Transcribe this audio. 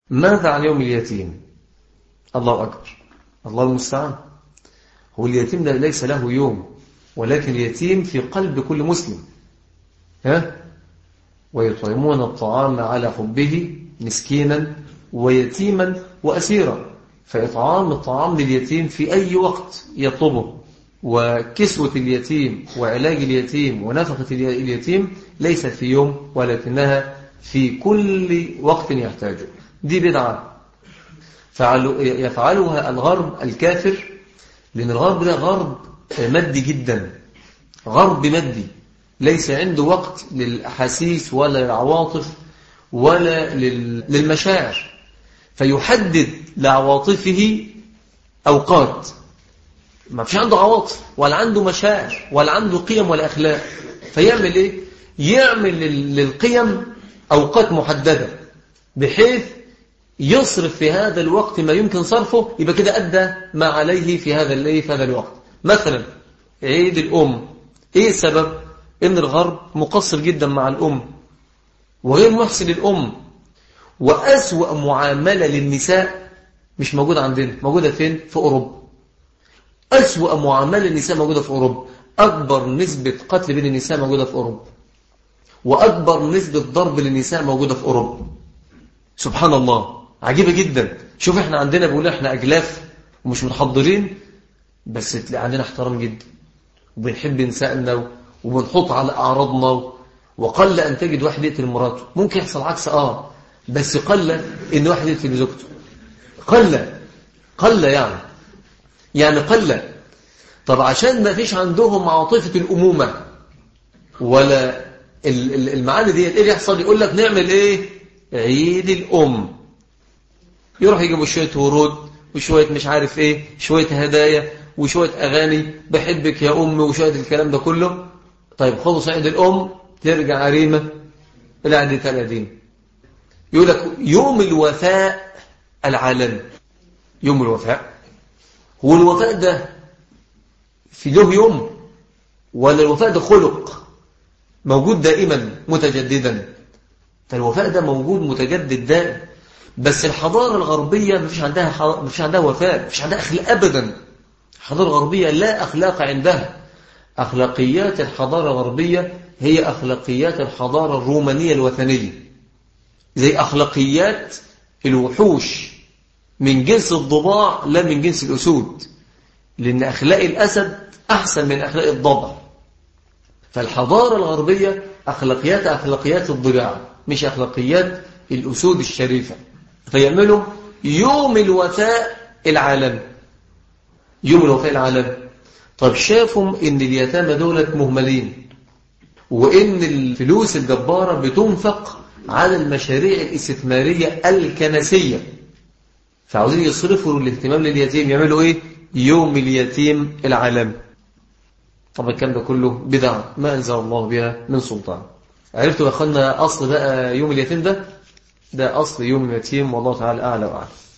ماذا عن يوم اليتيم الله أكبر الله المستعان هو اليتيم ده ليس له يوم ولكن اليتيم في قلب كل مسلم ها ويطعمون الطعام على حبه مسكينا ويتيما وأسيرا فإطعام الطعام لليتيم في أي وقت يطلبه وكسوة اليتيم وعلاج اليتيم ونفقة اليتيم ليست في يوم ولكنها في كل وقت يحتاجه دي بدعة يفعلها الغرب الكافر لأن الغرب ده غرب مادي جدا غرب مادي ليس عنده وقت للأحاسيس ولا للعواطف ولا للمشاعر فيحدد لعواطفه أوقات ما فيش عنده عواطف ولا عنده مشاعر ولا عنده قيم ولا أخلاق فيعمل إيه؟ يعمل للقيم أوقات محددة بحيث يصرف في هذا الوقت ما يمكن صرفه يبقى كده أدى ما عليه في هذا الايه في هذا الوقت مثلا عيد الأم إيه السبب؟ إن الغرب مقصر جدا مع الأم وغير محسن للأم وأسوأ معاملة للنساء مش موجودة عندنا موجودة فين؟ في أوروبا أسوأ معاملة للنساء موجودة في أوروبا أكبر نسبة قتل بين النساء موجودة في أوروبا وأكبر نسبة ضرب للنساء موجودة في أوروبا سبحان الله عجيبة جدا شوف احنا عندنا بيقول احنا أجلاف ومش متحضرين بس تلاقي عندنا احترام جدا وبنحب نسائنا وبنحط على أعراضنا وقل أن تجد واحد يقتل مراته ممكن يحصل عكس آه بس قل إن واحد يقتل زوجته قل قل يعني يعني قل طب عشان ما فيش عندهم عاطفة الأمومة ولا المعاني دي ايه اللي يحصل يقول لك نعمل ايه عيد الأم يروح يجيبوا شوية ورود وشوية مش عارف ايه شوية هدايا وشوية أغاني بحبك يا أم وشوية الكلام ده كله طيب خلص عيد الأم ترجع عريمة العهد الثلاثين يقول لك يوم الوفاء العالمي يوم الوفاء هو الوفاء ده في له يوم ولا الوفاء ده خلق موجود دائما متجددا فالوفاء ده موجود متجدد دائم بس الحضارة الغربية ما فيش عندها ما فيش عندها وفاء ما فيش عندها أخلاق أبدا الحضارة الغربية لا أخلاق عندها أخلاقيات الحضارة الغربية هي أخلاقيات الحضارة الرومانية الوثنية زي أخلاقيات الوحوش من جنس الضباع لا من جنس الأسود لأن أخلاق الأسد أحسن من أخلاق الضبع فالحضارة الغربية أخلاقيات أخلاقيات الضباع مش أخلاقيات الأسود الشريفة فيعملوا يوم الوفاء العالمي يوم الوفاء العالمي طب شافوا ان اليتامى دولت مهملين وان الفلوس الجبارة بتنفق على المشاريع الاستثمارية الكنسية فعاوزين يصرفوا الاهتمام لليتيم يعملوا ايه يوم اليتيم العالمي طب الكلام ده كله بدع ما انزل الله بها من سلطان عرفتوا يا اخوانا اصل بقى يوم اليتيم ده ده اصل يوم اليتيم والله تعالى اعلى واعلم